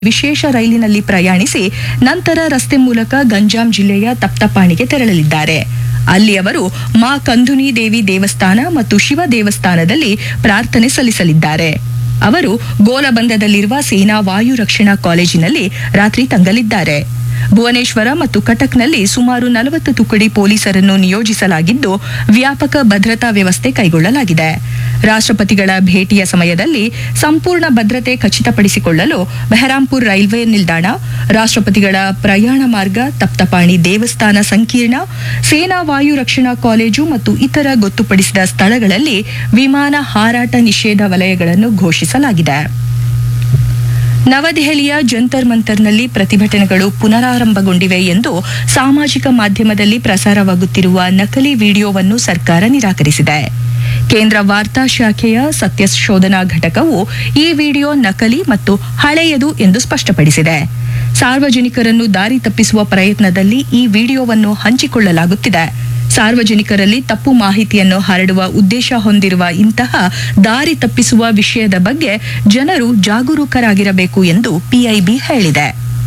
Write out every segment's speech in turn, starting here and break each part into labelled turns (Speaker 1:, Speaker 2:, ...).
Speaker 1: ವಿಶೇಷ ರೈಲಿನಲ್ಲಿ ಪ್ರಯಾಣಿಸಿ ನಂತರ ರಸ್ತೆ ಮೂಲಕ ಗಂಜಾಂ ಜಿಲ್ಲೆಯ ತಪ್ತಪಾಣಿಗೆ ತೆರಳಲಿದ್ದಾರೆ ಅಲ್ಲಿ ಅವರು ಮಾ ಕಂದುನಿ ದೇವಿ ದೇವಸ್ಥಾನ ಮತ್ತು ಶಿವ ದೇವಸ್ಥಾನದಲ್ಲಿ ಪ್ರಾರ್ಥನೆ ಸಲ್ಲಿಸಲಿದ್ದಾರೆ ಅವರು ಗೋಲಬಂದದಲ್ಲಿರುವ ಸೇನಾ ವಾಯು ರಕ್ಷಣಾ ಕಾಲೇಜಿನಲ್ಲಿ ರಾತ್ರಿ ತಂಗಲಿದ್ದಾರೆ ಭುವನೇಶ್ವರ ಮತ್ತು ಕಟಕ್ನಲ್ಲಿ ಸುಮಾರು ನಲವತ್ತು ತುಕಡಿ ಪೊಲೀಸರನ್ನು ನಿಯೋಜಿಸಲಾಗಿದ್ದು ವ್ಯಾಪಕ ಭದ್ರತಾ ವ್ಯವಸ್ಥೆ ಕೈಗೊಳ್ಳಲಾಗಿದೆ ರಾಷ್ಟ್ರಪತಿಗಳ ಭೇಟಿಯ ಸಮಯದಲ್ಲಿ ಸಂಪೂರ್ಣ ಭದ್ರತೆ ಖಚಿತಪಡಿಸಿಕೊಳ್ಳಲು ಬೆಹರಾಂಪುರ್ ರೈಲ್ವೆ ನಿಲ್ದಾಣ ರಾಷ್ಟ್ರಪತಿಗಳ ಪ್ರಯಾಣ ಮಾರ್ಗ ತಪ್ತಪಾಣಿ ದೇವಸ್ಥಾನ ಸಂಕೀರ್ಣ ಸೇನಾ ವಾಯು ರಕ್ಷಣಾ ಕಾಲೇಜು ಮತ್ತು ಇತರ ಗೊತ್ತುಪಡಿಸಿದ ಸ್ಥಳಗಳಲ್ಲಿ ವಿಮಾನ ಹಾರಾಟ ನಿಷೇಧ ವಲಯಗಳನ್ನು ಘೋಷಿಸಲಾಗಿದೆ ನವದೆಹಲಿಯ ಜಂತರ್ ಮಂತರ್ನಲ್ಲಿ ಪ್ರತಿಭಟನೆಗಳು ಪುನರಾರಂಭಗೊಂಡಿವೆ ಎಂದು ಸಾಮಾಜಿಕ ಮಾಧ್ಯಮದಲ್ಲಿ ಪ್ರಸಾರವಾಗುತ್ತಿರುವ ನಕಲಿ ವಿಡಿಯೋವನ್ನು ಸರ್ಕಾರ ನಿರಾಕರಿಸಿದೆ ಕೇಂದ್ರ ವಾರ್ತಾ ಶಾಖೆಯ ಸತ್ಯಶೋಧನಾ ಘಟಕವು ಈ ವಿಡಿಯೋ ನಕಲಿ ಮತ್ತು ಹಳೆಯದು ಎಂದು ಸ್ಪಷ್ಟಪಡಿಸಿದೆ ಸಾರ್ವಜನಿಕರನ್ನು ದಾರಿ ತಪ್ಪಿಸುವ ಪ್ರಯತ್ನದಲ್ಲಿ ಈ ವಿಡಿಯೋವನ್ನು ಹಂಚಿಕೊಳ್ಳಲಾಗುತ್ತಿದೆ ಸಾರ್ವಜನಿಕರಲ್ಲಿ ತಪ್ಪು ಮಾಹಿತಿಯನ್ನು ಹರಡುವ ಉದ್ದೇಶ ಹೊಂದಿರುವ ಇಂತಹ ದಾರಿ ತಪ್ಪಿಸುವ ವಿಷಯದ ಬಗ್ಗೆ ಜನರು ಜಾಗರೂಕರಾಗಿರಬೇಕು ಎಂದು ಪಿಐಬಿ ಹೇಳಿದೆ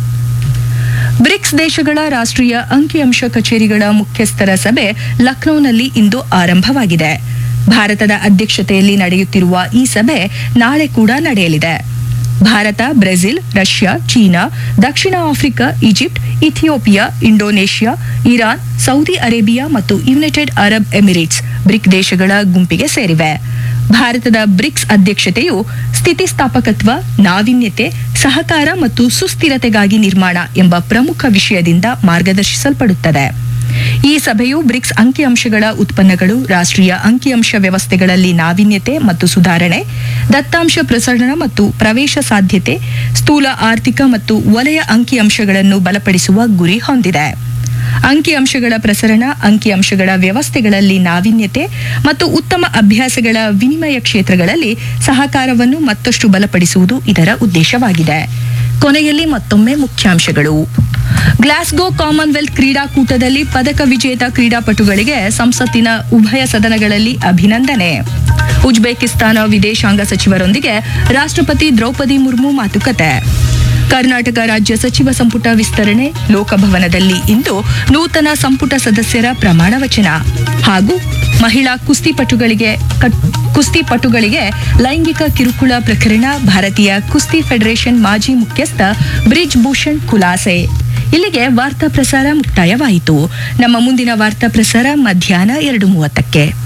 Speaker 1: ಬ್ರಿಕ್ಸ್ ದೇಶಗಳ ರಾಷ್ಟ್ರೀಯ ಅಂಕಿಅಂಶ ಕಚೇರಿಗಳ ಮುಖ್ಯಸ್ಥರ ಸಭೆ ಲಖನೌನಲ್ಲಿ ಇಂದು ಆರಂಭವಾಗಿದೆ ಭಾರತದ ಅಧ್ಯಕ್ಷತೆಯಲ್ಲಿ ನಡೆಯುತ್ತಿರುವ ಈ ಸಭೆ ನಾಳೆ ಕೂಡ ನಡೆಯಲಿದೆ ಭಾರತ ಬ್ರೆಜಿಲ್ ರಷ್ಯಾ ಚೀನಾ ದಕ್ಷಿಣ Africa Egypt Ethiopia Indonesia Iran Saudi Arabia ಮತ್ತು ಯುನೈಟೆಡ್ ಅರಬ್ ಎಮಿರೇಟ್ಸ್ ಬ್ರಿಕ್ ದೇಶಗಳ ಗುಂಪಿಗೆ ಸೇರಿವೆ ಭಾರತದ ಬ್ರಿಕ್ಸ್ ಅಧ್ಯಕ್ಷತೆಯು ಸ್ಥಿತಿಸ್ಥಾಪಕತ್ವ ನಾವೀನ್ಯತೆ ಸಹಕಾರ ಮತ್ತು ಸುಸ್ಥಿರತೆಗಾಗಿ ನಿರ್ಮಾಣ ಎಂಬ ಪ್ರಮುಖ ವಿಷಯದಿಂದ ಮಾರ್ಗದರ್ಶಿಸಲ್ಪಡುತ್ತದೆ ಈ ಸಭೆಯು ಬ್ರಿಕ್ಸ್ ಅಂಕಿಅಂಶಗಳ ಉತ್ಪನ್ನಗಳು ರಾಷ್ಟ್ರೀಯ ಅಂಕಿಅಂಶ ವ್ಯವಸ್ಥೆಗಳಲ್ಲಿ ನಾವೀನ್ಯತೆ ಮತ್ತು ಸುಧಾರಣೆ ದತ್ತಾಂಶ ಪ್ರಸರಣ ಮತ್ತು ಪ್ರವೇಶ ಸಾಧ್ಯತೆ ಸ್ಥೂಲ ಆರ್ಥಿಕ ಮತ್ತು ವಲಯ ಅಂಕಿಅಂಶಗಳನ್ನು ಬಲಪಡಿಸುವ ಗುರಿ ಹೊಂದಿದೆ ಅಂಕಿಅಂಶಗಳ ಪ್ರಸರಣ ಅಂಕಿಅಂಶಗಳ ವ್ಯವಸ್ಥೆಗಳಲ್ಲಿ ನಾವೀನ್ಯತೆ ಮತ್ತು ಉತ್ತಮ ಅಭ್ಯಾಸಗಳ ವಿನಿಮಯ ಕ್ಷೇತ್ರಗಳಲ್ಲಿ ಸಹಕಾರವನ್ನು ಮತ್ತಷ್ಟು ಬಲಪಡಿಸುವುದು ಇದರ ಉದ್ದೇಶವಾಗಿದೆ ಕೊನೆಯಲ್ಲಿ ಮತ್ತೊಮ್ಮೆ ಮುಖ್ಯಾಂಶಗಳು ಗ್ಲಾಸ್ಗೋ ಕಾಮನ್ವೆಲ್ತ್ ಕ್ರೀಡಾಕೂಟದಲ್ಲಿ ಪದಕ ವಿಜೇತ ಕ್ರೀಡಾಪಟುಗಳಿಗೆ ಸಂಸತ್ತಿನ ಉಭಯ ಸದನಗಳಲ್ಲಿ ಅಭಿನಂದನೆ ಉಜ್ಬೇಕಿಸ್ತಾನ ವಿದೇಶಾಂಗ ಸಚಿವರೊಂದಿಗೆ ರಾಷ್ಟ್ರಪತಿ ದ್ರೌಪದಿ ಮುರ್ಮು ಮಾತುಕತೆ ಕರ್ನಾಟಕ ರಾಜ್ಯ ಸಚಿವ ಸಂಪುಟ ವಿಸ್ತರಣೆ ಲೋಕಭವನದಲ್ಲಿ ಇಂದು ನೂತನ ಸಂಪುಟ ಸದಸ್ಯರ ಪ್ರಮಾಣ ವಚನ ಹಾಗೂ ಮಹಿಳಾ ಕುಸ್ತಿಪಟುಗಳಿಗೆ ಕಟ್- ಕುಸ್ತಿಪಟುಗಳಿಗೆ ಲೈಂಗಿಕ ಕಿರುಕುಳ ಪ್ರಕರಣ ಭಾರತೀಯ ಕುಸ್ತಿ ಫೆಡರೇಷನ್ ಮಾಜಿ ಮುಖ್ಯಸ್ಥ ಬ್ರಿಜ್ ಭೂಷಣ್ ಖುಲಾಸೆ ಇಲ್ಲಿಗೆ ವಾರ್ತಾ ಪ್ರಸಾರ ಮುಕ್ತಾಯವಾಯಿತು ನಮ್ಮ ಮುಂದಿನ ವಾರ್ತಾ ಪ್ರಸಾರ ಮಧ್ಯಾಹ್ನ ಎರಡು ಮೂವತ್ತಕ್ಕೆ